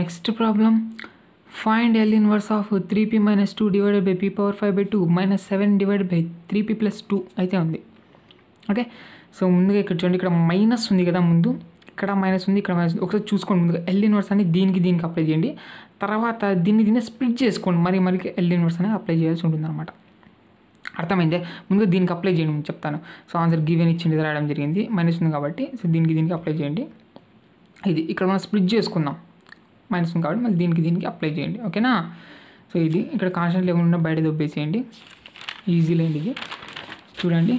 next problem find L inverse of three P minus two divided by P power five by two minus seven divided by three P plus two అయితే ఉంది okay so ముందుగా ఇక్కడ చూడండి ఇక్కడ minus ఉంది కదా ముందు ఇక్కడ మైనస్ ఉంది ఇక్కడ మైనస్ ఉంది ఒకసారి చూసుకోండి ముందుగా ఎల్ ఇన్వర్స్ అని దీనికి దీనికి అప్లై చేయండి తర్వాత దీన్ని దీన్ని స్ప్లిట్ చేసుకోండి మరి మరి ఎల్ ఇన్వర్స్ అనేది అప్లై చేయాల్సి ఉంటుంది అనమాట అర్థమైందే ముందుగా దీనికి అప్లై చేయండి నేను చెప్తాను సో ఆన్సర్ గివెన్ ఇచ్చింది ఇది రాయడం జరిగింది మైనస్ ఉంది కాబట్టి సో దీనికి దీనికి అప్లై చేయండి ఇది ఇక్కడ మనం స్ప్లిట్ చేసుకుందాం మైనస్ ఉంది కాబట్టి మళ్ళీ దీనికి దీనికి అప్లై చేయండి ఓకేనా సో ఇది ఇక్కడ కాన్స్టెంట్ లేకుండా బయట దొబ్బేసేయండి ఈజీ లేండి ఇది చూడండి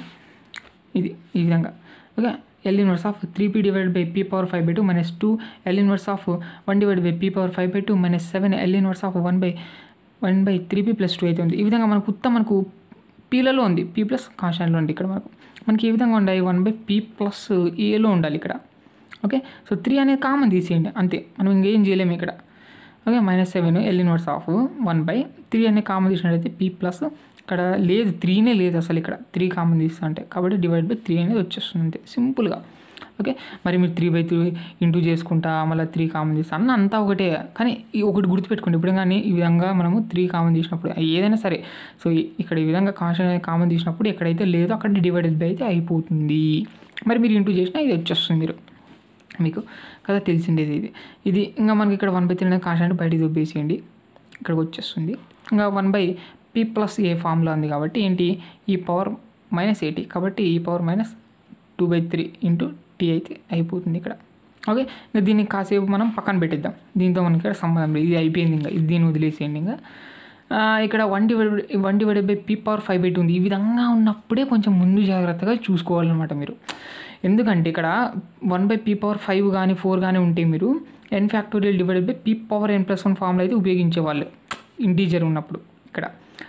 ఇది ఈ విధంగా okay L inverse of three P divide by P power five by two minus two L inverse of one divide by P power five by two minus seven L inverse of one by one by three P plus two అయితే ఉంది ఈ విధంగా మనకు ఉత్త మనకు పీలలో ఉంది P plus కాన్స్టెంట్లో ఉంది ఇక్కడ మనకు మనకి ఏ విధంగా ఉండాలి వన్ బై పీ ప్లస్ ఏలో ఉండాలి ఇక్కడ ఓకే సో త్రీ అనేది కామన్ తీసేయండి అంతే మనం ఇంకేం చేయలేము ఇక్కడ okay minus seven L inverse of one by three అనే కామన్ తీసినట్టయితే పీ ప్లస్ ఇక్కడ లేదు త్రీనే లేదు అసలు ఇక్కడ త్రీ కామన్ తీస్తా అంటే కాబట్టి డివైడ్ బై త్రీ అనేది వచ్చేస్తుంది అంతే సింపుల్గా ఓకే మరి మీరు త్రీ బై త్రీ ఇంటూ చేసుకుంటా మళ్ళీ త్రీ కామన్ తీస్తా అన్న అంతా ఒకటే కానీ ఈ ఒకటి గుర్తుపెట్టుకోండి ఇప్పుడు కానీ ఈ విధంగా మనము త్రీ కామన్ తీసినప్పుడు ఏదైనా సరే సో ఇక్కడ ఈ విధంగా కాన్స్టెంట్ అనేది కామన్ తీసినప్పుడు ఎక్కడైతే లేదో అక్కడ డివైడెడ్ బై అయితే అయిపోతుంది మరి మీరు ఇంటూ చేసినా ఇది వచ్చేస్తుంది మీరు మీకు కదా తెలిసిండేది ఇది ఇది ఇంకా మనకి ఇక్కడ వన్ బై త్రీ అనేది కాన్స్టెంట్ బయట దొబ్బేసేయండి ఇక్కడికి వచ్చేస్తుంది ఇంకా వన్ బై పీ ప్లస్ ఏ ఫామ్లో ఉంది కాబట్టి ఏంటి ఈ పవర్ మైనస్ ఎయిటీ కాబట్టి ఈ power minus two by three into T అయితే అయిపోతుంది ఇక్కడ ఓకే ఇంకా దీన్ని కాసేపు మనం పక్కన పెట్టిద్దాం దీంతో మనకి ఇక్కడ సంబంధం లేదు ఇది అయిపోయింది ఇంకా ఇది దీన్ని వదిలేసేయండి ఇంకా ఆ, ఇక్కడ one divide one divided by P power five by two ఉంది ఈ విధంగా ఉన్నప్పుడే కొంచెం ముందు జాగ్రత్తగా చూసుకోవాలన్నమాట మీరు ఎందుకంటే ఇక్కడ one by P power five కానీ ఫోర్ కానీ ఉంటే మీరు N factorial divided by P power N plus one formula అయితే ఉపయోగించేవాళ్ళు ఇంటీజర్ ఉన్నప్పుడు ఇక్కడ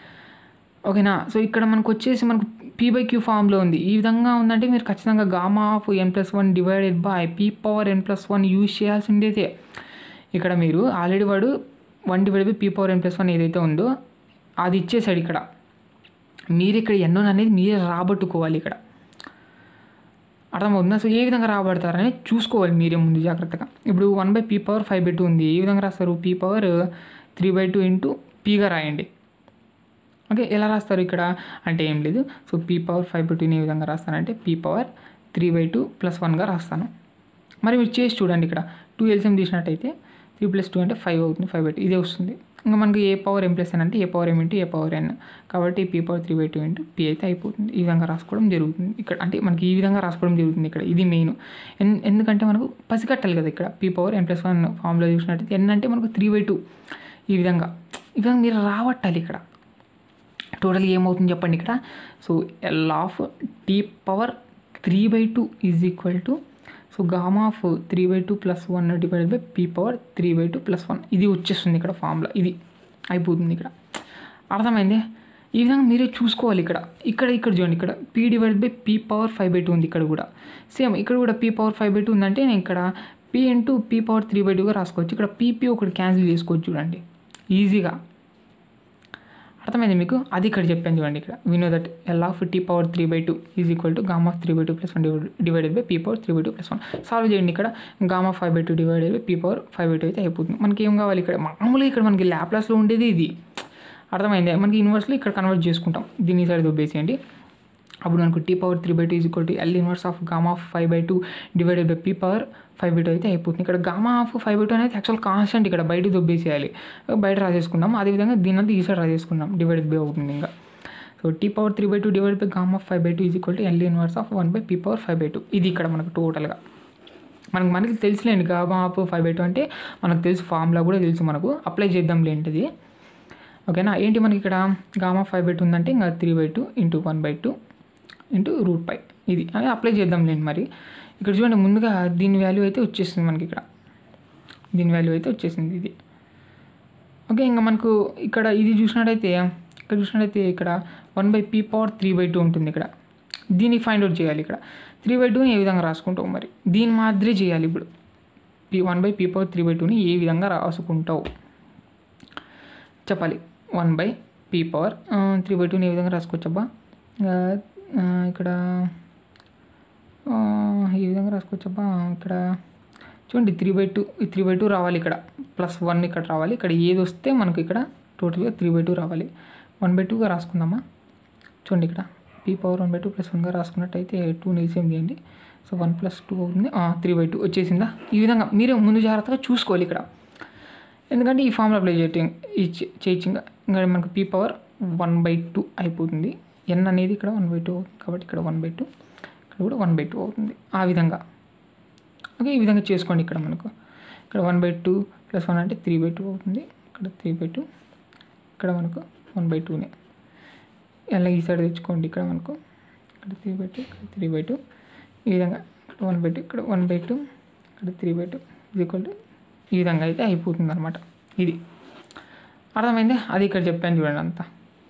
ఓకేనా సో ఇక్కడ మనకు వచ్చేసి మనకు పీ బై క్యూ ఫామ్లో ఉంది ఈ విధంగా ఉందంటే మీరు ఖచ్చితంగా gamma of N plus one divided by P power N plus one use చేయాల్సిందేదే ఇక్కడ మీరు ఆల్రెడీ వాడు one divide by P power N plus one ఏదైతే ఉందో అది ఇచ్చేసాడు ఇక్కడ మీరు ఇక్కడ ఎన్నో అనేది మీరే రాబట్టుకోవాలి ఇక్కడ అర్థమవుతుందా సో ఏ విధంగా రాబడతారని చూసుకోవాలి మీరే ముందు జాగ్రత్తగా ఇప్పుడు one by P power five by two ఉంది ఏ విధంగా రాస్తారు P power three by two into పీగా రాయండి ఓకే ఎలా రాస్తారు ఇక్కడ అంటే ఏం లేదు so P power five by టూని ఏ విధంగా రాస్తానంటే P power three by two plus వన్గా రాస్తాను మరి మీరు చేసి చూడండి ఇక్కడ టూ ఎల్సిఎం తీసినట్టయితే త్రీ ప్లస్ టూ అంటే ఫైవ్ అవుతుంది ఫైవ్ బై టూ ఇదే వస్తుంది ఇంకా మనకి ఏ పవర్ ఎం ప్లస్ ఎన్ అంటే A power M into A power N కాబట్టి P power three by two into P అయితే అయిపోతుంది ఈ విధంగా రాసుకోవడం జరుగుతుంది ఇక్కడ అంటే మనకి ఈ విధంగా రాసుకోవడం జరుగుతుంది ఇక్కడ ఇది మెయిన్ ఎన్ ఎందుకంటే మనకు పసిగట్టాలి కదా ఇక్కడ P power M plus one ఫామ్లో చూసినట్టయితే ఎన్ అంటే మనకు త్రీ బై టూ ఈ విధంగా ఈ విధంగా మీరు రావట్టాలి ఇక్కడ టోటల్గా ఏమవుతుంది చెప్పండి ఇక్కడ so L of T power three by two is equal to so gamma of three by two plus one divided by P power three by two plus one ఇది వచ్చేస్తుంది ఇక్కడ ఫార్ములా ఇది అయిపోతుంది ఇక్కడ అర్థమైంది ఈ విధంగా మీరే చూసుకోవాలి ఇక్కడ ఇక్కడ ఇక్కడ చూడండి ఇక్కడ P divide by P power five by two ఉంది ఇక్కడ కూడా సేమ్ ఇక్కడ కూడా P power five by two ఉందంటే నేను ఇక్కడ P into P power three by టూగా రాసుకోవచ్చు ఇక్కడ పీపీ ఒకటి క్యాన్సిల్ చేసుకోవచ్చు చూడండి ఈజీగా అర్థమైంది మీకు అది ఇక్కడ చెప్పాను చూడండి ఇక్కడ we know that L of T power three by two is equal to gamma of three by two plus one divided by P power three by two plus one solve చేయండి ఇక్కడ gamma of five by two divided by P power five by two అయితే అయిపోతుంది మనకి ఏం కావాలి ఇక్కడ మామూలుగా ఇక్కడ మనకి ల్యాప్లాస్లో ఉండేది ఇది అర్థమైంది మనకి ఇన్వర్స్లో ఇక్కడ కన్వర్ట్ చేసుకుంటాం దీన్ని సైడ్ దొబ్బేసేయండి అప్పుడు మనకు T power three by two is equal to L inverse of gamma of five by two divided by P power five by two అయితే అయిపోతుంది ఇక్కడ gamma of five by two అనేది యాక్చువల్ కాన్స్టెంట్ ఇక్కడ బయట దొబ్బేసేయాలి బయట రాసేసుకున్నాం అదేవిధంగా దీని అంతా ఈ సైడ్ రాసేసుకున్నాం డివైడెడ్ బై అవుతుంది ఇంకా so T power three by two divide by gamma of five by two is equal to L inverse of one by P power five by two ఇది ఇక్కడ మనకు టోటల్గా మనకు మనకి తెలుసులేండి gamma of five by two అంటే మనకు తెలుసు ఫార్ములా కూడా తెలుసు మనకు అప్లై చేద్దాం లేంటిది ఓకేనా ఏంటి మనకి ఇక్కడ గామా ఫైవ్ బై టూ ఉందంటే ఇంకా three by two into one by two into root pi ఇది అని అప్లై చేద్దాం లేండి మరి ఇక్కడ చూడండి ముందుగా దీని వాల్యూ అయితే వచ్చేసింది మనకి ఇక్కడ దీని వాల్యూ అయితే వచ్చేసింది ఇది ఓకే ఇంకా మనకు ఇక్కడ ఇది చూసినట్టయితే ఇక్కడ చూసినట్టయితే ఇక్కడ one by P power three by two ఉంటుంది ఇక్కడ దీన్ని ఫైండ్ అవుట్ చేయాలి ఇక్కడ త్రీ బై టూని ఏ విధంగా రాసుకుంటావు మరి దీని మాదిరి చేయాలి ఇప్పుడు P one by P power three by టూని ఏ విధంగా రాసుకుంటావు చెప్పాలి one by P power three by టూని ఏ విధంగా రాసుకోవచ్చబ్బా ఆ, ఆ, ఇక్కడ ఆ, ఈ విధంగా రాసుకోవచ్చబ్బా ఇక్కడ చూడండి త్రీ బై టూ ఈ త్రీ బై టూ రావాలి ఇక్కడ ప్లస్ వన్ ఇక్కడ రావాలి ఇక్కడ ఏది వస్తే మనకు ఇక్కడ టోటల్గా త్రీ బై టూ రావాలి వన్ బై టూగా రాసుకుందామా చూడండి ఇక్కడ P power one by two plus వన్గా రాసుకున్నట్టయితే టూ నిలిచేం చేయండి సో వన్ ప్లస్ టూ అవుతుంది త్రీ బై టూ వచ్చేసిందా ఈ విధంగా మీరే ముందు జాగ్రత్తగా చూసుకోవాలి ఇక్కడ ఎందుకంటే ఈ ఫార్ములా అప్లై చేయటం చేయొచ్చు ఇంకా ఇంకా మనకు P power one by two అయిపోతుంది ఎన్ అనేది ఇక్కడ వన్ బై టూ అవుతుంది కాబట్టి ఇక్కడ వన్ బై టూ ఇక్కడ కూడా వన్ బై టూ అవుతుంది ఆ విధంగా ఓకే ఈ విధంగా చేసుకోండి ఇక్కడ మనకు ఇక్కడ one by two plus one అంటే త్రీ బై టూ అవుతుంది ఇక్కడ త్రీ బై టూ ఇక్కడ మనకు వన్ బై టూనే ఎలా ఈ సైడ్ తెచ్చుకోండి ఇక్కడ మనకు ఇక్కడ త్రీ బై టూ ఇక్కడ త్రీ బై టూ ఈ విధంగా ఇక్కడ వన్ బై టూ ఇక్కడ వన్ బై టూ ఇక్కడ three by two equal to ఈ విధంగా అయితే అయిపోతుంది అనమాట ఇది అర్థమైంది అది ఇక్కడ చెప్పాను చూడండి అంతా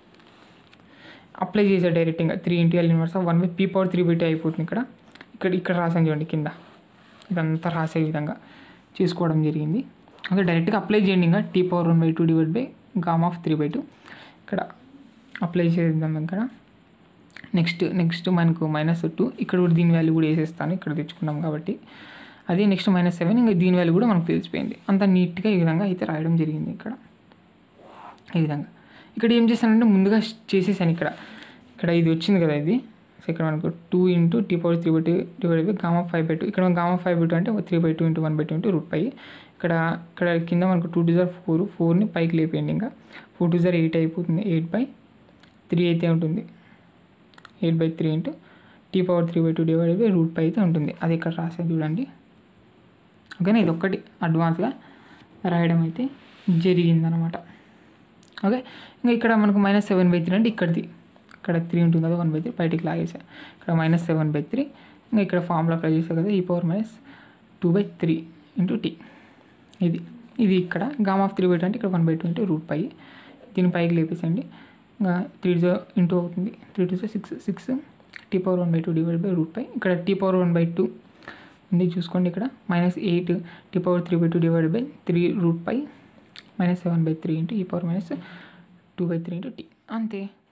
అప్లై చేసే డైరెక్ట్గా three into L inverse one by P power three by two అయిపోతుంది ఇక్కడ ఇక్కడ ఇక్కడ రాసాను చూడండి కింద ఇదంతా రాసే విధంగా చేసుకోవడం జరిగింది ఓకే డైరెక్ట్గా అప్లై చేయండి ఇంకా T power one by two divide by gamma of three by two ఇక్కడ అప్లై చేద్దాం ఇక్కడ నెక్స్ట్ నెక్స్ట్ మనకు మైనస్ టూ ఇక్కడ కూడా దీని వాల్యూ కూడా వేసేస్తాను ఇక్కడ తెచ్చుకున్నాం కాబట్టి అదే నెక్స్ట్ మైనస్ సెవెన్ ఇంకా దీని వాల్యూ కూడా మనకు తెలిసిపోయింది అంత నీట్గా ఈ విధంగా అయితే రాయడం జరిగింది ఇక్కడ ఈ విధంగా ఇక్కడ ఏం చేశానంటే ముందుగా చేసేసాను ఇక్కడ ఇక్కడ ఇది వచ్చింది కదా ఇది సో ఇక్కడ మనకు two into T power three by two divide by gamma five by two ఇక్కడ గామా ఫైవ్ బై టూ అంటే three by two into one by two into root pi ఇక్కడ ఇక్కడ కింద మనకు టూ టూ జార్ ఫోర్ ఫోర్ని పైకి లేపేయండి ఇంకా ఫోర్ టూ జార్ ఎయిట్ అయిపోతుంది ఎయిట్ బై త్రీ అయితే ఉంటుంది eight by three into T power three by two divide by root pi అయితే ఉంటుంది అది ఇక్కడ రాసేది చూడండి ఓకేనా ఇది ఒక్కటి అడ్వాన్స్గా రాయడం అయితే జరిగిందనమాట ఓకే ఇంకా ఇక్కడ మనకు మైనస్ సెవెన్ బై త్రీ అంటే ఇక్కడిది ఇక్కడ త్రీ ఉంటుంది కదా వన్ బై త్రీ బయటికి లాగేసా ఇక్కడ మైనస్ సెవెన్ బై త్రీ ఇంకా ఇక్కడ ఫార్ములా అప్లై చేసా కదా e power minus two by three into T ఇది ఇది ఇక్కడ gamma of three by two అంటే ఇక్కడ one by two into root pi దీని పైకి లేపేసండి ఇంకా త్రీ జో ఇంటూ అవుతుంది three two six six T power one by two divide by root pi ఇక్కడ T power one by two ఉంది చూసుకోండి ఇక్కడ minus eight T power three by two divide by three root pi minus seven by three into e power minus two by three into T అంతే